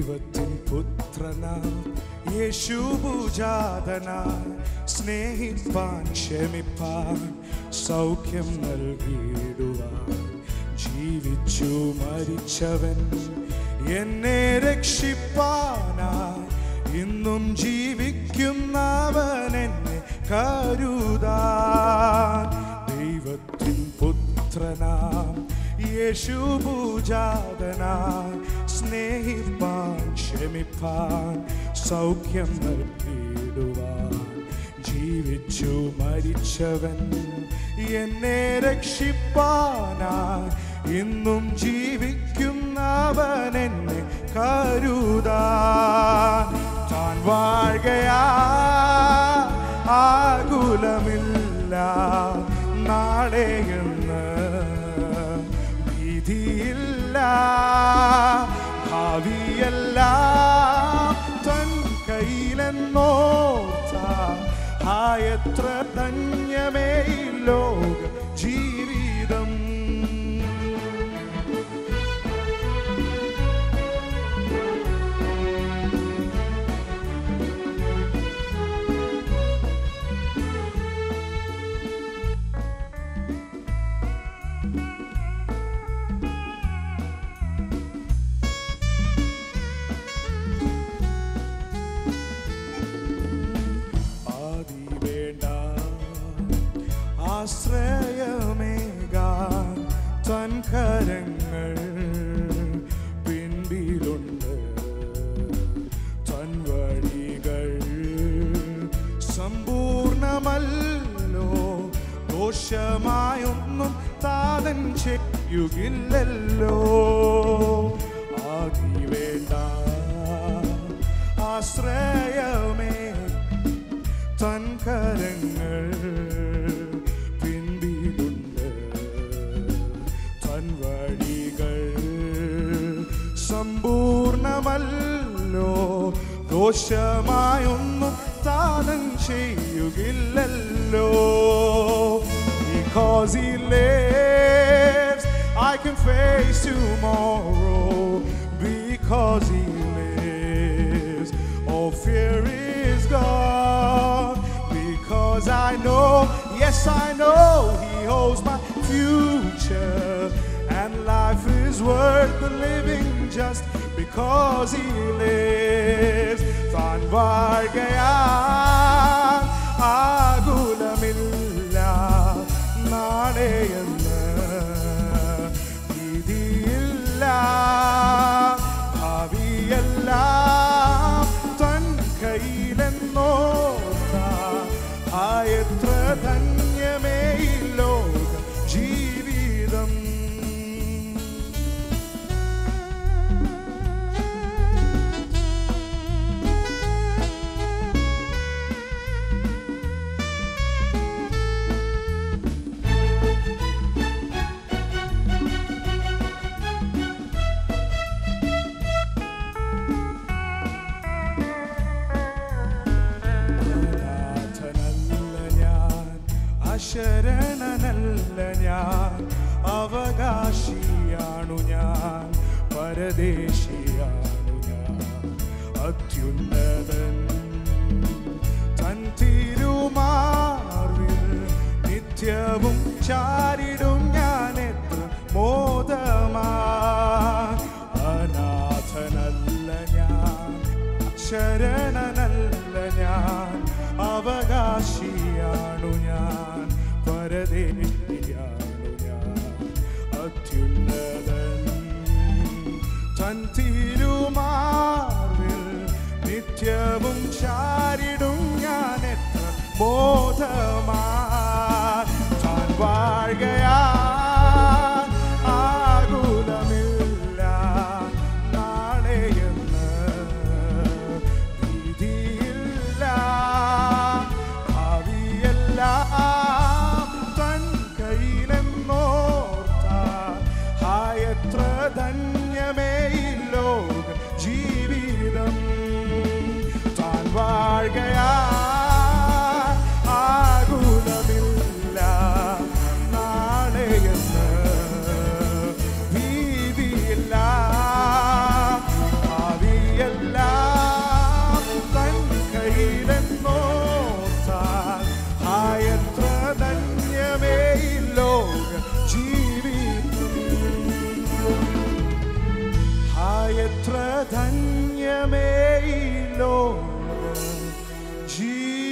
ദൈവത്തിൻ പുത്രനാം യേശുപൂജാതനായി സ്നേഹിപ്പാൻ ക്ഷമിപ്പാൻ സൗഖ്യം നൽകിയിടുവാൻ ജീവിച്ചു മരിച്ചവൻ എന്നെ രക്ഷിപ്പാനായി ഇന്നും ജീവിക്കുന്നവൻ എന്നെ കരുതാൻ ദൈവത്തിൻ പുത്രനാം യേശു പൂജാതനായി സ്നേഹിപ്പാൻ ക്ഷമിപ്പാൻ സൗഖ്യം നൽകിയിടുവാൻ ജീവിച്ചു മരിച്ചവൻ എന്നെ രക്ഷിപ്പാനായി ഇന്നും ജീവിക്കുന്നവൻ എന്നെ കരുതാൻ താൻ വാഴുകയാ ആകുലമില്ല നാളെയെന്ന് ഭീതിയില്ല ഭാവിയെല്ലാം തൻ കയ്യിലെന്നോർത്ത ആയത്ര ധന്യമേ ഈ ലോക ജീവിതം ആദി വേണ്ട ആശ്രയമേകാൻ തൻ കരങ്ങൾ പിൻപിലുണ്ട് തൻ വഴികൾ സമ്പൂർണമല്ലോ ദോഷമായൊന്നും താതൻ ചെയ്യുകില്ലല്ലോ ആദി വേണ്ട ആശ്രയമേ തൻ കരങ്ങൾ പിൻപിലുണ്ട് തൻ വഴികൾ സമ്പൂർണമല്ലോ ദോഷമായൊന്നും താനം ചെയ്യുകില്ലല്ലോ Because he lives, I can face tomorrow. Because he lives, all fear is gone. Because I know, yes, I know he holds my future. And life is worth the living just because he lives. താൻ വാഴുകയാൽ ആകുലമില്ല നാളെയെന്ന് ഭീതിയില്ല ഭാവിയെല്ലാം തൻ കയ്യിലെന്നോർത്ത ആയത്ര ധന്യമേ ഈ ലോക ജീവിതം അനാഥനല്ല ഞാൻ അശരണനല്ല ഞാൻ അവകാശിയാണു ഞാൻ പരദേശിയാണു ഞാൻ അത്യുന്നതൻ തൻ തിരുമാറിൽ നിത്യവും ചാരിടും ഞാൻ എത്ര മോദമാ അനാഥനല്ല ഞാൻ ശരണനല്ല ഞാൻ അവകാശിയാണു ഞാൻ പരദേശിയാണു ഞാൻ അത്യുന്നതൻ തൻ തിരുമാറിൽ നിത്യവും ചാരിടും ഞാൻ എത്ര ബോധമാ താൻ വാഴുകയാ ആകുലമില്ല നാളെയെന്ന് ഭീതിയില്ല ഭാവിയെല്ലാം തൻ കയ്യിലെന്നോർത്ത ആയത്ര ധന്യമേ ഈ ലോക ജീവിതം താൻ വാഴുകയാ ആകുലമില്ല നാളെയെന്ന് ഭീതിയില്ല ഭാവിയെല്ലാം എത്ര ധന്യമേ ഈ ലോകം ജീവിതം